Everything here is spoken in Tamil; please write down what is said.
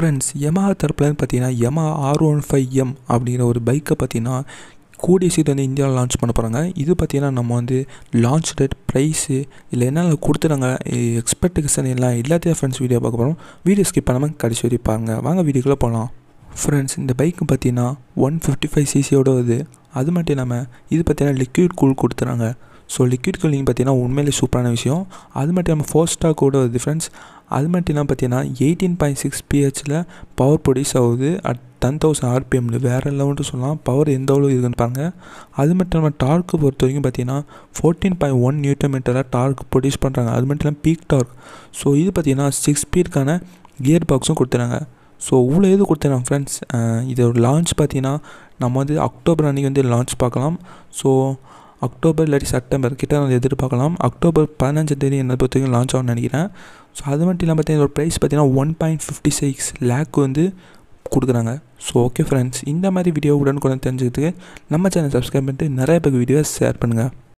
ஃப்ரெண்ட்ஸ் யமஹா தரப்புலன்னு பார்த்தீங்கன்னா Yamaha R one five M அப்படிங்கிற ஒரு பைக்கை பார்த்தீங்கன்னா கூடிய சீட் வந்து இந்தியாவில் லான்ச் பண்ண போகிறாங்க இது பார்த்தீங்கன்னா நம்ம வந்து லான்ச் டேட் ப்ரைஸு இல்லை என்னென்ன கொடுத்துறாங்க எக்ஸ்பெக்டேஷன் எல்லாம் எல்லாத்தையும் ஃப்ரெண்ட்ஸ் வீடியோ பார்க்க போகிறோம் வீடியோ ஸ்கிப் பண்ணாமல் கடைசி வரையும் பாருங்கள் வாங்க வீடியோக்குள்ளே போகலாம் ஃப்ரெண்ட்ஸ் இந்த பைக்கு பார்த்தீங்கன்னா ஒன் ஃபிஃப்டி ஃபைவ் சிசியோட வருது அது மட்டும் இல்லாமல் இது பார்த்தீங்கன்னா லிக்விட் கூல் கொடுத்துறாங்க ஸோ லிக்விட் கூலிங் பார்த்தீங்கன்னா உண்மையிலே சூப்பரான விஷயம் அது மட்டும் இல்லாமல் ஃபோர் ஸ்டாக்கோட வருது ஃப்ரெண்ட்ஸ் அது மட்டும் இல்லாமல் பார்த்தீங்கன்னா எயிட்டீன் பாயிண்ட் சிக்ஸ் பிஹெச்சில் பவர் ப்ரொடியூஸ் ஆகுது அட் டென் தௌசண்ட் ஆர்பிஎம்மில் வேறு லெவல்ட்டு சொல்லலாம் பவர் எந்த அளவு இருக்குன்னு பாருங்க அது மட்டும் இல்லாமல் டார்க்கு பொறுத்த வரைக்கும் பார்த்தீங்கன்னா ஃபோர்டீன் பாயிண்ட் ஒன் நியூட்டன் மீட்டராக டார்க் ப்ரொடியூஸ் பண்ணுறாங்க அது மட்டும் இல்லாமல் பீக் டார்க் ஸோ இது பார்த்தீங்கன்னா சிக்ஸ் ஸ்பீடுக்கான கியர் பாக்ஸும் கொடுத்துறாங்க ஸோ இவ்வளோ இது கொடுத்துறாங்க ஃப்ரெண்ட்ஸ் இதோட லான்ச் பார்த்தீங்கன்னா நம்ம வந்து அக்டோபர் அன்றைக்கி வந்து லான்ச் பார்க்கலாம் ஸோ அக்டோபர் இல்லாட்டி செப்டம்பர் கிட்ட வந்து எதிர்பார்க்கலாம் அக்டோபர் பதினஞ்சாம் தேதி என்னை பொறுத்த வரைக்கும் லான்ச் ஆகும்னு நினைக்கிறேன் ஸோ அது மட்டும் இல்லாமல் பார்த்தீங்கன்னா இதோட ப்ரைஸ் பார்த்தீங்கன்னா one point fifty six lakh வந்து கொடுக்குறாங்க ஸோ ஓகே ஃப்ரெண்ட்ஸ் இந்த மாதிரி வீடியோ உடனுக்குடன் தெரிஞ்சுக்கிறதுக்கு நம்ம சேனல் சப்ஸ்கிரைப் பண்ணிட்டு நிறைய பேர் வீடியோஸ் ஷேர் பண்ணுங்கள்